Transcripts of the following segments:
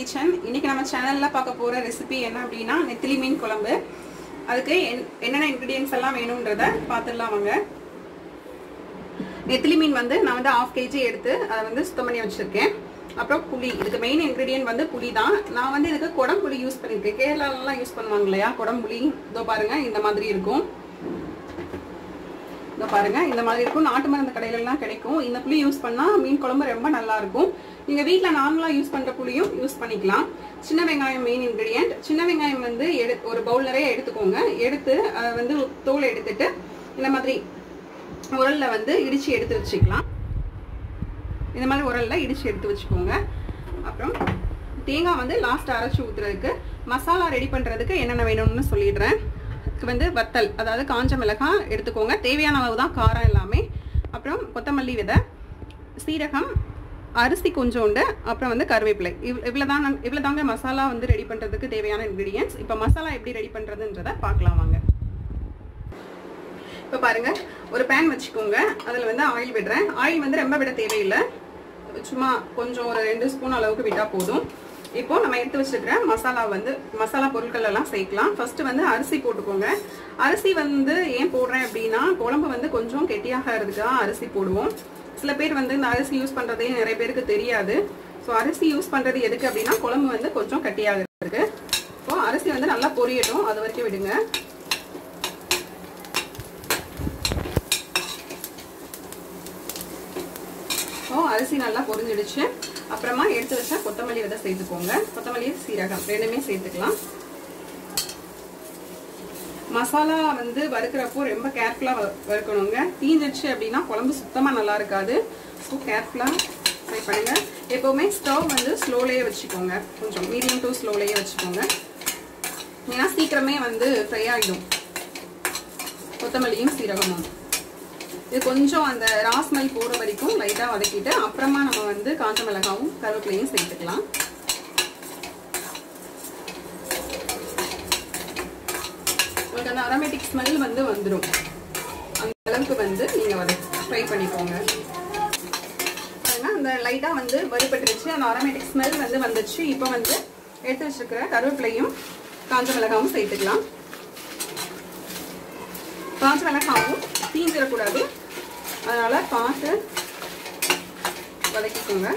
kitchen இன்னைக்கு நம்ம சேனல்ல பார்க்க போற ரெசிபி என்ன அப்படின்னா நெத்திலி மீன் குழம்பு அதுக்கு என்- என்னென்ன இன்கிரீடியன்ஸ் எல்லாம் வேணும்ன்றத பார்த்துடலாம் வாங்க நெத்திலி மீன் வந்து நான் வந்து ஆஃப் கேஜி எடுத்து அதை வந்து சுத்தம் பண்ணி வச்சிருக்கேன் அப்புறம் புளி இதுக்கு மெயின் இன்கிரீடியன்ட் வந்து புளி தான் நான் வந்து இதுக்கு குடம்புளி யூஸ் பண்ணியிருக்கேன் கேரளாலலாம் யூஸ் பண்ணுவாங்க இல்லையா குடம்புளி இதோ பாருங்க இந்த மாதிரி இருக்கும் இதோ பாருங்க இந்த மாதிரி இருக்கும் நாட்டு மருந்து கடையில எல்லாம் கிடைக்கும் இந்த புளி யூஸ் பண்ணா மீன் குழம்பு ரொம்ப நல்லா இருக்கும் நீங்க வீட்ல நார்மலா யூஸ் பண்ற புளியும் யூஸ் பண்ணிக்கலாம் சின்ன வெங்காயம் மெயின் இன்கிரிடியன்ட் சின்ன வெங்காயம் வந்து எடு ஒரு பவுல் நிறைய எடுத்துக்கோங்க எடுத்து அதை வந்து தோல் எடுத்துட்டு இந்த மாதிரி உரல்ல வந்து இடிச்சு எடுத்து வச்சுக்கலாம் இந்த மாதிரி உரல்ல இடிச்சு எடுத்து வச்சுக்கோங்க அப்புறம் தேங்காய் வந்து லாஸ்ட் அரைச்சி ஊத்துறதுக்கு மசாலா ரெடி பண்றதுக்கு என்னென்ன வேணும்னு சொல்லிடுறேன் இதுக்கு வந்து வத்தல் அதாவது காஞ்ச மிளகாய் எடுத்துக்கோங்க தேவையான அளவு தான் காரம் எல்லாமே அப்புறம் கொத்தமல்லி விதை சீரகம் அரிசி கொஞ்சோண்டு அப்புறம் வந்து கருவேப்பிலை இவ் இவ்வளோ தான் இவ்வளோ தாங்க மசாலா வந்து ரெடி பண்ணுறதுக்கு தேவையான இன்க்ரீடியன்ஸ் இப்போ மசாலா எப்படி ரெடி பண்ணுறதுன்றதை பார்க்கலாம் வாங்க இப்போ பாருங்க ஒரு பேன் வச்சுக்கோங்க அதில் வந்து ஆயில் விடுறேன் ஆயில் வந்து ரொம்ப விட தேவையில்லை சும்மா கொஞ்சம் ஒரு ரெண்டு ஸ்பூன் அளவுக்கு விட்டால் போதும் இப்போ நம்ம எடுத்து வச்சிருக்கிற மசாலா வந்து மசாலா பொருட்கள் எல்லாம் சேர்க்கலாம் ஃபர்ஸ்ட் வந்து அரிசி போட்டுக்கோங்க அரிசி வந்து ஏன் போடுறேன் அப்படின்னா குழம்பு வந்து கொஞ்சம் கெட்டியாகிறதுக்கு தான் அரிசி போடுவோம் சில பேர் வந்து இந்த அரிசி யூஸ் பண்ணுறதே நிறைய பேருக்கு தெரியாது ஸோ அரிசி யூஸ் பண்ணுறது எதுக்கு அப்படின்னா குழம்பு வந்து கொஞ்சம் கட்டியாகிறதுக்கு இப்போ அரிசி வந்து நல்லா பொரியட்டும் அது வரைக்கும் விடுங்க இப்போ அரிசி நல்லா பொரிஞ்சிடுச்சு அப்புறமா எடுத்து வச்சா கொத்தமல்லி விதை சேர்த்துக்கோங்க கொத்தமல்லி சீரகம் ரெண்டுமே சேர்த்துக்கலாம் மசாலா வந்து வறுக்கிறப்போ ரொம்ப கேர்ஃபுல்லாக வறுக்கணுங்க தீஞ்சிடுச்சு அப்படின்னா குழம்பு சுத்தமாக நல்லா இருக்காது ஸோ கேர்ஃபுல்லாக ட்ரை பண்ணுங்க எப்போவுமே ஸ்டவ் வந்து ஸ்லோலேயே வச்சுக்கோங்க கொஞ்சம் மீடியம் டு ஸ்லோலேயே வச்சுக்கோங்க ஏன்னா சீக்கிரமே வந்து ஃப்ரை ஆகிடும் கொத்தமல்லியும் சீரகமும் இது கொஞ்சம் அந்த ராஸ்மல் போகிற வரைக்கும் லைட்டாக வதக்கிட்டு அப்புறமா நம்ம வந்து காஞ்ச மிளகாவும் கருவேப்பிலையும் சேர்த்துக்கலாம் உங்களுக்கு அந்த அரோமேட்டிக் ஸ்மெல் வந்து வந்துடும் அந்த அளவுக்கு வந்து நீங்கள் வத ஃப்ரை பண்ணிக்கோங்க அந்த லைட்டாக வந்து வறுபட்டுருச்சு அந்த அரோமேட்டிக் ஸ்மெல் வந்து வந்துச்சு இப்போ வந்து எடுத்து வச்சிருக்கிற கருவேப்பிலையும் காஞ்ச மிளகாவும் சேர்த்துக்கலாம் காஞ்ச மிளகாவும் தீஞ்சிடக்கூடாது அதனால பார்த்து வதக்கிக்கோங்க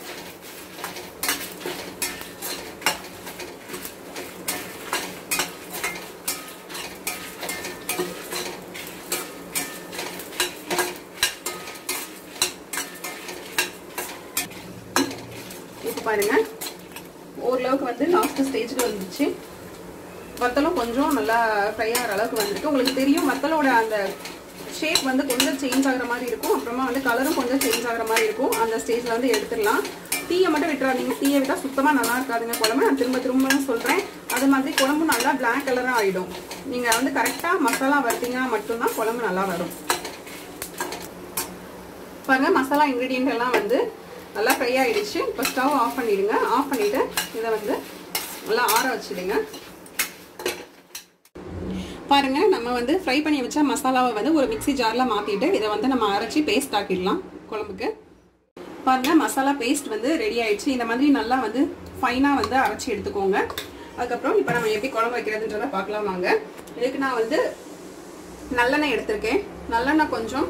இப்போ பாருங்க ஓரளவுக்கு வந்து லாஸ்ட் ஸ்டேஜுக்கு வந்துச்சு வத்தலும் கொஞ்சம் நல்லா ஃப்ரை ஆகிற அளவுக்கு வந்திருக்கு உங்களுக்கு தெரியும் வத்தலோட அந்த ஷேப் வந்து கொஞ்சம் சேஞ்ச் ஆகிற மாதிரி இருக்கும் அப்புறமா வந்து கலரும் கொஞ்சம் சேஞ்ச் ஆகிற மாதிரி இருக்கும் அந்த ஸ்டேஜில் வந்து எடுத்துடலாம் தீயை மட்டும் விட்டுறாதீங்க தீயை விட்டால் சுத்தமாக நல்லா இருக்காதுங்க குழம்பு நான் திரும்ப திரும்ப சொல்கிறேன் அது மாதிரி குழம்பு நல்லா பிளாக் கலராக ஆகிடும் நீங்கள் வந்து கரெக்டாக மசாலா வறுத்தீங்கன்னா மட்டும்தான் குழம்பு நல்லா வரும் பாருங்க மசாலா இன்க்ரீடியன்ட் எல்லாம் வந்து நல்லா ஃப்ரை ஆகிடுச்சு இப்போ ஸ்டவ் ஆஃப் பண்ணிடுங்க ஆஃப் பண்ணிவிட்டு இதை வந்து நல்லா ஆற வச்சுடுங்க பாருங்க நம்ம வந்து ஃப்ரை பண்ணி வச்ச மசாலாவை வந்து ஒரு மிக்சி ஜாரில் மாற்றிட்டு இதை வந்து நம்ம அரைச்சி பேஸ்ட் ஆக்கிடலாம் குழம்புக்கு பாருங்க மசாலா பேஸ்ட் வந்து ரெடி ஆயிடுச்சு இந்த மாதிரி நல்லா வந்து ஃபைனாக வந்து அரைச்சி எடுத்துக்கோங்க அதுக்கப்புறம் இப்போ நம்ம எப்படி குழம்பு வைக்கிறதுன்றதை பார்க்கலாம் வாங்க இதுக்கு நான் வந்து நல்லெண்ணெய் எடுத்திருக்கேன் நல்லெண்ணெய் கொஞ்சம்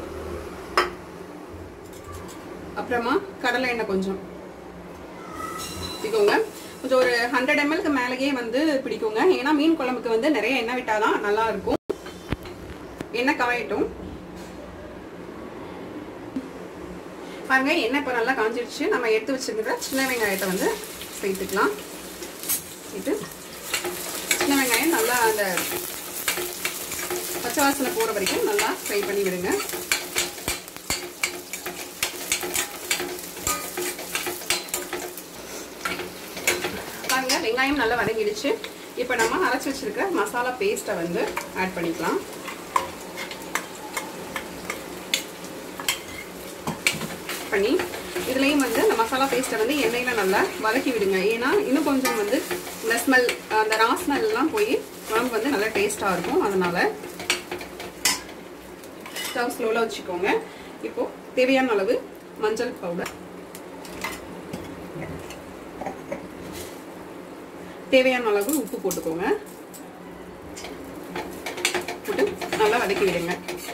அப்புறமா கடலை எண்ணெய் கொஞ்சம் ஊற்றிக்கோங்க கொஞ்சம் ஒரு ஹண்ட்ரட் எம்எல்க்கு மேலேயே வந்து பிடிக்குங்க ஏன்னா மீன் குழம்புக்கு வந்து நிறைய எண்ணெய் விட்டாதான் நல்லா இருக்கும் எண்ணெய் காயட்டும் பாருங்க எண்ணெய் இப்போ நல்லா காஞ்சிடுச்சு நம்ம எடுத்து வச்சுருக்கிற சின்ன வெங்காயத்தை வந்து சேர்த்துக்கலாம் இது சின்ன வெங்காயம் நல்லா அந்த பச்சை வாசனை போகிற வரைக்கும் நல்லா ஃப்ரை பண்ணி விடுங்க பாருங்க வெங்காயம் நல்லா வதங்கிடுச்சு இப்போ நம்ம அரைச்சி வச்சிருக்க மசாலா பேஸ்ட்டை வந்து ஆட் பண்ணிக்கலாம் பண்ணி இதுலேயும் வந்து அந்த மசாலா பேஸ்ட்டை வந்து எண்ணெயில் நல்லா வதக்கி விடுங்க ஏன்னா இன்னும் கொஞ்சம் வந்து இந்த ஸ்மெல் அந்த ரா ஸ்மெல்லாம் போய் குழம்பு வந்து நல்லா டேஸ்ட்டாக இருக்கும் அதனால் ஸ்டவ் ஸ்லோவில் வச்சுக்கோங்க இப்போது தேவையான அளவு மஞ்சள் பவுடர் தேவையான அளவு உப்பு போட்டுக்கோங்க போட்டு நல்லா வதக்கி விடுங்க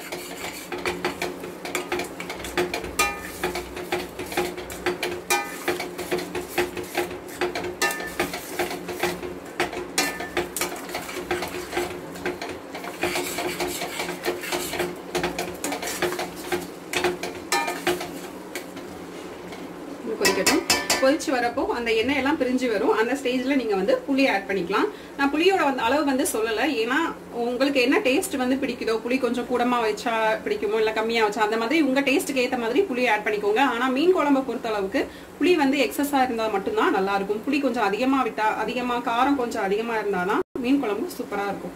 கொதிக்கட்டும் கொதிச்சு வரப்போ அந்த எண்ணெய் எல்லாம் பிரிஞ்சு வரும் அந்த ஸ்டேஜ்ல நீங்க வந்து புளி ஆட் பண்ணிக்கலாம் நான் புளியோட வந்து அளவு வந்து சொல்லல ஏன்னா உங்களுக்கு என்ன டேஸ்ட் வந்து பிடிக்குதோ புளி கொஞ்சம் கூடமா வச்சா பிடிக்குமோ இல்ல கம்மியா வச்சா அந்த மாதிரி உங்க டேஸ்ட்டுக்கு ஏத்த மாதிரி புளி ஆட் பண்ணிக்கோங்க ஆனா மீன் குழம்பை பொறுத்த அளவுக்கு புளி வந்து எக்ஸஸா இருந்தா மட்டும்தான் நல்லா இருக்கும் புளி கொஞ்சம் அதிகமா விட்டா அதிகமா காரம் கொஞ்சம் அதிகமா இருந்தாதான் மீன் குழம்பு சூப்பரா இருக்கும்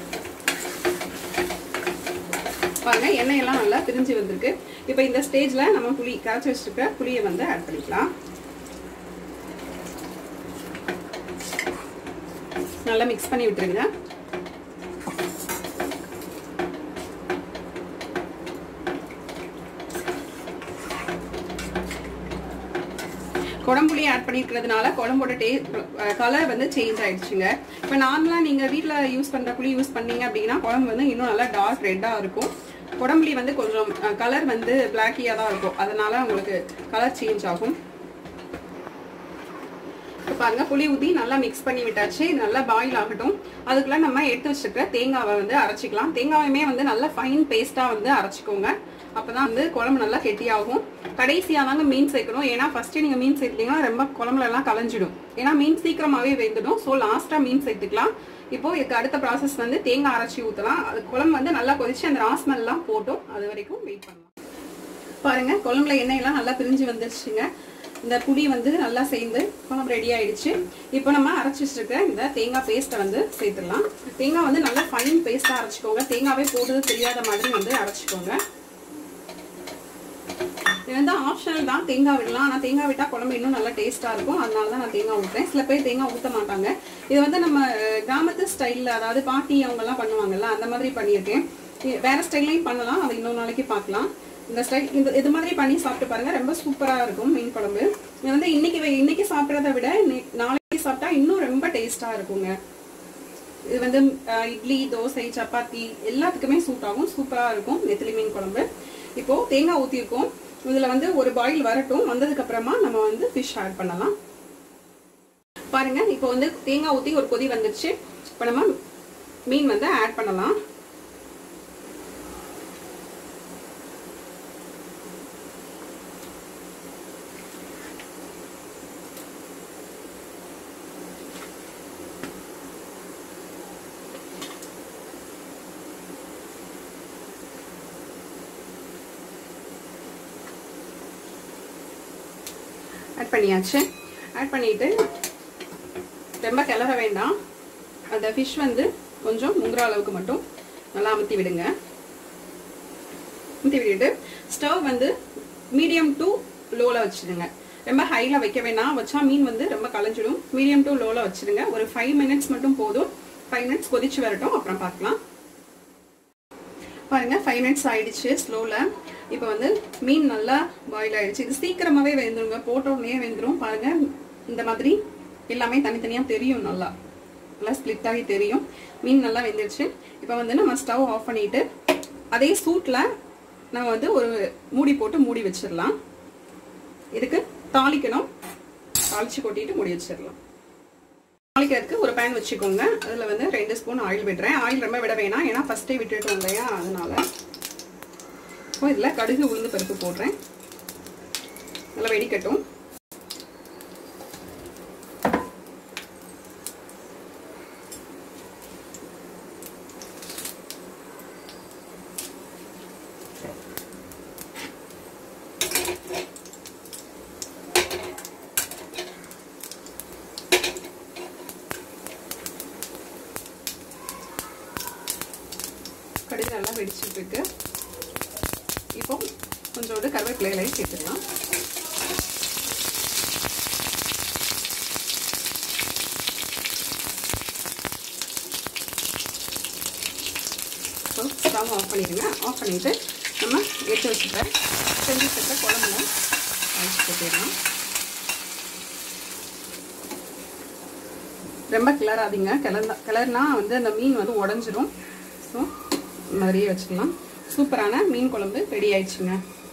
பாருங்க எண்ணெய் எல்லாம் நல்லா பிரிஞ்சு வந்திருக்கு இப்போ இந்த ஸ்டேஜ்ல நம்ம புளி கரைச்சி வச்சிருக்க புளியை வந்து ஆட் பண்ணிக்கலாம் நல்லா மிக்ஸ் பண்ணி விட்டுருங்க குழம்புளி ஆட் பண்ணிருக்கிறதுனால குழம்போட டே கலர் வந்து சேஞ்ச் ஆயிடுச்சுங்க இப்போ நார்மலாக நீங்கள் வீட்டில் யூஸ் பண்ணுற புளி யூஸ் பண்ணீங்க அப்படின்னா குழம்பு வந்து இன்னும் நல்லா டார்க் ரெட்டாக இருக்கும் குடம்புளி வந்து கொஞ்சம் கலர் வந்து பிளாக்கியாக தான் இருக்கும் அதனால உங்களுக்கு கலர் சேஞ்ச் ஆகும் பாருங்க புளி ஊற்றி நல்லா மிக்ஸ் பண்ணி விட்டாச்சு நல்லா பாயில் ஆகட்டும் அதுக்குள்ள நம்ம எடுத்து வச்சிருக்க தேங்காவை வந்து அரைச்சிக்கலாம் தேங்காயுமே வந்து நல்லா ஃபைன் பேஸ்ட்டாக வந்து அரைச்சிக்கோங்க அப்பதான் வந்து குழம்பு நல்லா கெட்டியாகும் கடைசியாக தாங்க மீன் சேர்க்கணும் ஏன்னா ஃபர்ஸ்ட் நீங்க மீன் சேர்த்தீங்கன்னா ரொம்ப குழம்புல எல்லாம் கலைஞ்சிடும் ஏன்னா மீன் சீக்கிரமாவே வெந்துடும் ஸோ லாஸ்டா மீன் சேர்த்துக்கலாம் இப்போ இதுக்கு அடுத்த ப்ராசஸ் வந்து தேங்காய் அரைச்சி ஊற்றலாம் அது குழம்பு வந்து நல்லா கொதிச்சு அந்த ராஸ்மெல் எல்லாம் போட்டும் அது வரைக்கும் வெயிட் பண்ணலாம் பாருங்க குழம்புல எண்ணெய் எல்லாம் நல்லா பிரிஞ்சு வந்துருச்சுங்க இந்த புளி வந்து நல்லா சேர்ந்து குழம்பு ரெடி ஆயிடுச்சு இப்போ நம்ம அரைச்சி வச்சிருக்க இந்த தேங்காய் பேஸ்ட்டை வந்து சேர்த்துடலாம் தேங்காய் வந்து நல்லா ஃபைன் பேஸ்ட்டாக அரைச்சிக்கோங்க தேங்காவே போடுறது தெரியாத மாதிரி வந்து அரைச்சிக்கோங்க இது வந்து ஆப்ஷனல் தான் தேங்காய் விடலாம் ஆனால் தேங்காய் விட்டால் குழம்பு இன்னும் நல்லா டேஸ்ட்டாக இருக்கும் அதனால தான் நான் தேங்காய் ஊற்றுறேன் சில பேர் தேங்காய் ஊற்ற மாட்டாங்க இது வந்து நம்ம கிராமத்து ஸ்டைலில் அதாவது பாட்டி அவங்கெல்லாம் பண்ணுவாங்கல்ல அந்த மாதிரி பண்ணியிருக்கேன் வேற ஸ்டைல்லையும் பண்ணலாம் அது இன்னொரு நாளைக்கு பார்க்கலாம் இந்த ஸ்டைல் இந்த இது மாதிரி பண்ணி சாப்பிட்டு பாருங்க ரொம்ப சூப்பராக இருக்கும் மீன் குழம்பு இது வந்து இன்னைக்கு இன்னைக்கு சாப்பிட்றத விட நாளைக்கு சாப்பிட்டா இன்னும் ரொம்ப டேஸ்ட்டாக இருக்குங்க இது வந்து இட்லி தோசை சப்பாத்தி எல்லாத்துக்குமே சூட் ஆகும் சூப்பராக இருக்கும் நெத்திலி மீன் குழம்பு இப்போ தேங்காய் ஊற்றிருக்கோம் இதில் வந்து ஒரு பாயில் வரட்டும் வந்ததுக்கு அப்புறமா நம்ம வந்து ஃபிஷ் ஆட் பண்ணலாம் பாருங்க இப்போ வந்து தேங்காய் ஊற்றி ஒரு கொதி வந்துருச்சு இப்போ நம்ம மீன் வந்து ஆட் பண்ணலாம் ஆட் பண்ணியாச்சு ஆட் பண்ணிட்டு ரொம்ப கிளற வேண்டாம் அந்த ஃபிஷ் வந்து கொஞ்சம் முங்குற அளவுக்கு மட்டும் நல்லா அமுத்தி விடுங்க அமுத்தி விட்டுட்டு ஸ்டவ் வந்து மீடியம் டு லோவில் வச்சுடுங்க ரொம்ப ஹையில் வைக்க வேணாம் வச்சா மீன் வந்து ரொம்ப களைஞ்சிடும் மீடியம் டு லோவில் வச்சுடுங்க ஒரு ஃபைவ் மினிட்ஸ் மட்டும் போதும் ஃபைவ் மினிட்ஸ் கொதிச்சு வரட்டும் அப்புறம் பார்க்கலாம் பாருங்க ஃபைவ் மினிட்ஸ் ஆயிடுச்சு ஸ்லோவில் இப்போ வந்து மீன் நல்லா பாயில் ஆயிடுச்சு இது சீக்கிரமாகவே வெந்துருங்க போட்ட உடனே வெந்துடும் பாருங்க இந்த மாதிரி எல்லாமே தனித்தனியாக தெரியும் நல்லா நல்லா ஸ்ப்ளிட் ஆகி தெரியும் மீன் நல்லா வெந்துருச்சு இப்போ வந்து நம்ம ஸ்டவ் ஆஃப் பண்ணிட்டு அதே சூட்டில் நம்ம வந்து ஒரு மூடி போட்டு மூடி வச்சிடலாம் இதுக்கு தாளிக்கணும் தாளிச்சு கொட்டிட்டு மூடி வச்சிடலாம் தாளிக்கிறதுக்கு ஒரு பேன் வச்சுக்கோங்க அதில் வந்து ரெண்டு ஸ்பூன் ஆயில் விடுறேன் ஆயில் ரொம்ப விட வேணாம் ஏன்னா ஃபஸ்ட்டே விட்டுட்டோம் இல்லையா அதனால இப்போ இதில் கடுகு உளுந்து பருப்பு போடுறேன் நல்லா வெடிக்கட்டும் கடுகு நல்லா வெடிச்சிட்டு இருக்கு இப்போ கொஞ்சோண்டு கருவேப்பிலையிலையும் சேர்த்துக்கலாம் ஸோ ஸ்டவ் ஆஃப் பண்ணிடுங்க ஆஃப் பண்ணிவிட்டு நம்ம எடுத்து வச்சுட்ட செஞ்சு வச்சுட்ட குழம்புல அழைச்சி போட்டுடலாம் ரொம்ப கிளறாதீங்க கிளர்ந்தா கிளர்னா வந்து அந்த மீன் வந்து உடஞ்சிரும் ஸோ மாதிரியே வச்சுக்கலாம் சூப்பரான மீன் குழம்பு ரெடி ஆயிடுச்சுங்க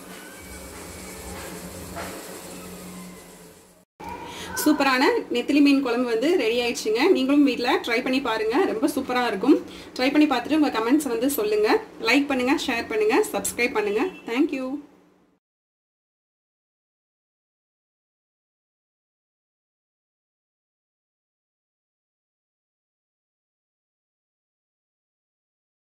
சூப்பரான நெத்திலி மீன் குழம்பு வந்து ரெடி ஆயிடுச்சுங்க நீங்களும் வீட்டில் ட்ரை பண்ணி பாருங்க ரொம்ப சூப்பராக இருக்கும் ட்ரை பண்ணி பார்த்துட்டு உங்கள் கமெண்ட்ஸ் வந்து சொல்லுங்கள் லைக் பண்ணுங்கள் ஷேர் பண்ணுங்கள் சப்ஸ்கிரைப் பண்ணுங்கள் தேங்க்யூ